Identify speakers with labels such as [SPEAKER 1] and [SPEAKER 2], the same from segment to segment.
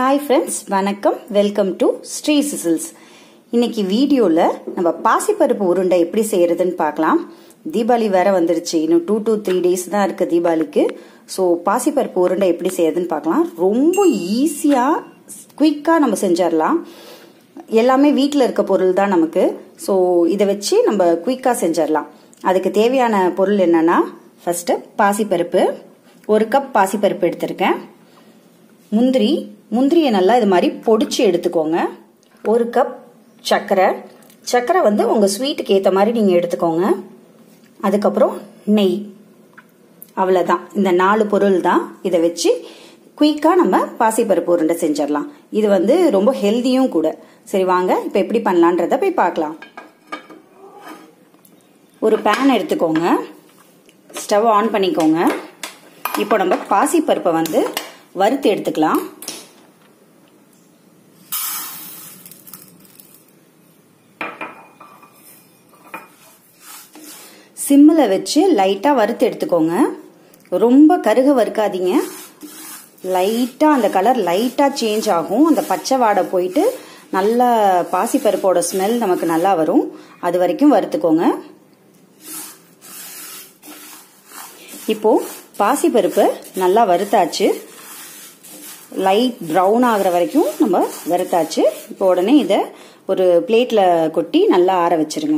[SPEAKER 1] hi friends வணக்கம் welcome to Sri Sizzles இன்னைக்கு வீடியோவில் நம்ம பாசிப்பருப்பு உருண்டை எப்படி செய்யறதுன்னு பார்க்கலாம் தீபாவளி வேற வந்துருச்சு இன்னும் டூ டு த்ரீ டேஸ் தான் இருக்கு தீபாவளிக்கு ஸோ பாசிப்பருப்பு உருண்டை எப்படி செய்யறதுன்னு பார்க்கலாம் ரொம்ப ஈஸியாக குயிக்காக நம்ம செஞ்சிடலாம் எல்லாமே வீட்டில் இருக்க பொருள் தான் நமக்கு ஸோ இதை வச்சு நம்ம குயிக்காக செஞ்சிடலாம் அதுக்கு தேவையான பொருள் என்னன்னா ஃபர்ஸ்ட் பாசிப்பருப்பு ஒரு கப் பாசிப்பருப்பு எடுத்திருக்கேன் முந்திரி முந்திரியை நல்லா இது மாதிரி பொடிச்சு எடுத்துக்கோங்க ஒரு கப் சர்க்கரை சர்க்கரை வந்து உங்கள் ஸ்வீட்டுக்கு ஏற்ற மாதிரி நீங்கள் எடுத்துக்கோங்க அதுக்கப்புறம் நெய் அவ்வளோதான் இந்த நாலு பொருள் தான் இதை வச்சு குயிக்காக நம்ம பாசிப்பருப்பு உருண்டை செஞ்சிடலாம் இது வந்து ரொம்ப ஹெல்த்தியும் கூட சரி வாங்க இப்போ எப்படி பண்ணலான்றத போய் பார்க்கலாம் ஒரு பேன் எடுத்துக்கோங்க ஸ்டவ் ஆன் பண்ணிக்கோங்க இப்போ நம்ம பாசிப்பருப்பை வந்து வறுத்து எடுத்துக்கலாம் சிம்மில் வச்சு லைட்டாக வறுத்து எடுத்துக்கோங்க ரொம்ப கருக வறுக்காதீங்க லைட்டாக அந்த கலர் லைட்டாக சேஞ்ச் ஆகும் அந்த பச்சை வாடை போயிட்டு நல்லா பாசிப்பருப்போட ஸ்மெல் நமக்கு நல்லா வரும் அது வரைக்கும் வறுத்துக்கோங்க இப்போ பாசிப்பருப்பு நல்லா வறுத்தாச்சு லைட் ப்ரௌன் ஆகிற வரைக்கும் நம்ம வறுத்தாச்சு இப்போ உடனே இதை ஒரு பிளேட்டில் கொட்டி நல்லா ஆற வச்சிருங்க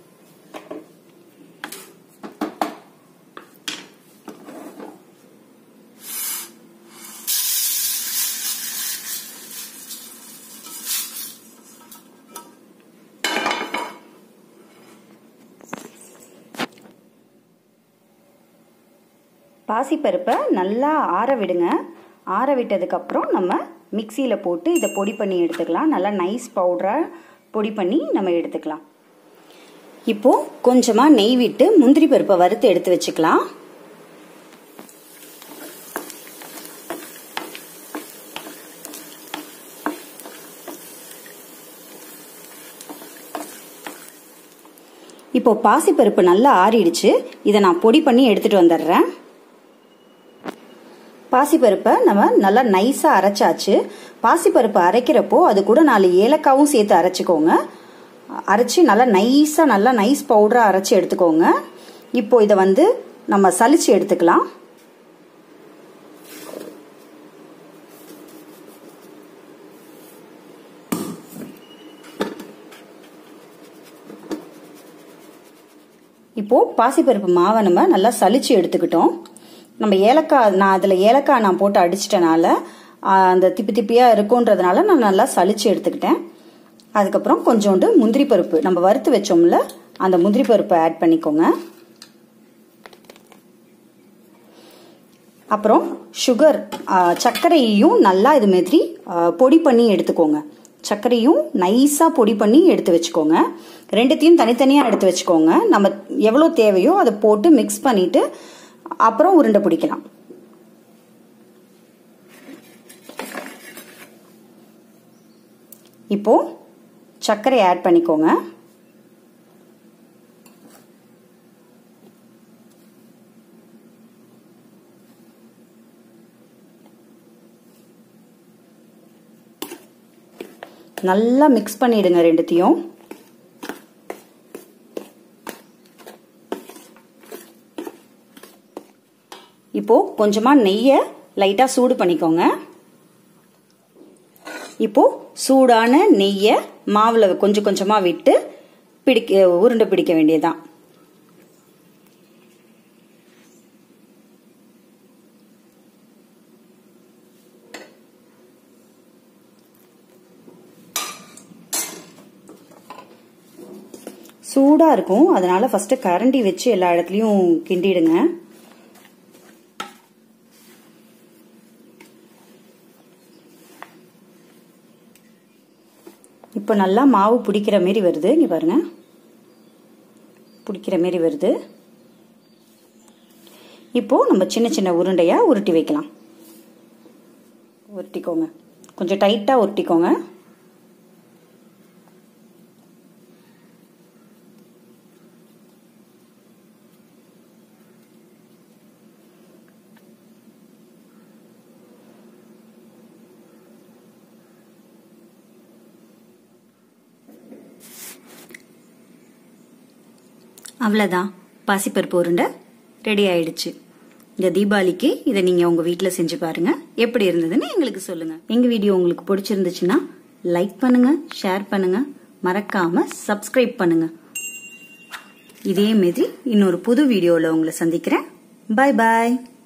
[SPEAKER 1] பாசிப்பருப்பை நல்லா ஆற விடுங்க ஆற விட்டதுக்கப்புறம் நம்ம மிக்சியில் போட்டு இதை பொடி பண்ணி எடுத்துக்கலாம் நல்லா நைஸ் பவுடராக பொடி பண்ணி நம்ம எடுத்துக்கலாம் இப்போது கொஞ்சமாக நெய் விட்டு முந்திரி பருப்பை வறுத்து எடுத்து வச்சுக்கலாம் இப்போ பாசிப்பருப்பு நல்லா ஆறிடுச்சு இதை நான் பொடி பண்ணி எடுத்துட்டு வந்துடுறேன் பாசிப்பருப்பை நம்ம நல்லா நைஸாக அரைச்சாச்சு பாசிப்பருப்பு அரைக்கிறப்போ அது கூட நாலு ஏலக்காவும் சேர்த்து அரைச்சிக்கோங்க அரைச்சி நல்லா நைஸாக நல்லா நைஸ் பவுடராக அரைச்சி எடுத்துக்கோங்க இப்போ இதை வந்து நம்ம சலிச்சு எடுத்துக்கலாம் இப்போ பாசிப்பருப்பு மாவை நம்ம நல்லா சலிச்சு எடுத்துக்கிட்டோம் நம்ம ஏலக்காய் நான் அதில் ஏலக்காய் நான் போட்டு அடிச்சிட்டனால அந்த திப்பி திப்பியாக இருக்குன்றதுனால நான் நல்லா சலிச்சு எடுத்துக்கிட்டேன் அதுக்கப்புறம் கொஞ்சோண்டு முந்திரி பருப்பு நம்ம வறுத்து வச்சோம்ல அந்த முந்திரி பருப்பை ஆட் பண்ணிக்கோங்க அப்புறம் சுகர் சர்க்கரையையும் நல்லா இது மாதிரி பொடி பண்ணி எடுத்துக்கோங்க சர்க்கரையும் நைஸாக பொடி பண்ணி எடுத்து வச்சுக்கோங்க ரெண்டுத்தையும் தனித்தனியாக எடுத்து வச்சுக்கோங்க நம்ம எவ்வளோ தேவையோ அதை போட்டு மிக்ஸ் பண்ணிட்டு அப்புறம் உருண்டை பிடிக்கலாம் இப்போ சர்க்கரை ஆட் பண்ணிக்கோங்க நல்லா மிக்ஸ் பண்ணிடுங்க ரெண்டுத்தையும் இப்போ கொஞ்சமா நெய்யை லைட்டா சூடு பண்ணிக்கோங்க இப்போ சூடான நெய்யை மாவுல கொஞ்சம் கொஞ்சமா விட்டு பிடிக்க உருண்டை பிடிக்க வேண்டியதுதான் சூடா இருக்கும் அதனால ஃபர்ஸ்ட் கரண்டி வச்சு எல்லா இடத்துலயும் கிண்டிடுங்க இப்போ நல்லா மாவு பிடிக்கிற மாரி வருது இங்கே பாருங்க பிடிக்கிற மாரி வருது இப்போ நம்ம சின்ன சின்ன உருண்டையா உருட்டி வைக்கலாம் உருட்டிக்கோங்க கொஞ்சம் டைட்டா உருட்டிக்கோங்க அவ்வளோதான் பாசிப்பருப்பு உருண்டை ரெடி ஆயிடுச்சு இந்த தீபாவளிக்கு இதை நீங்கள் உங்கள் வீட்டில் செஞ்சு பாருங்க எப்படி இருந்ததுன்னு எங்களுக்கு சொல்லுங்கள் எங்கள் வீடியோ உங்களுக்கு பிடிச்சிருந்துச்சுன்னா லைக் பண்ணுங்க ஷேர் பண்ணுங்க மறக்காம சப்ஸ்கிரைப் பண்ணுங்க இதே மாதிரி இன்னொரு புது வீடியோவில் உங்களை சந்திக்கிறேன் பாய் பாய்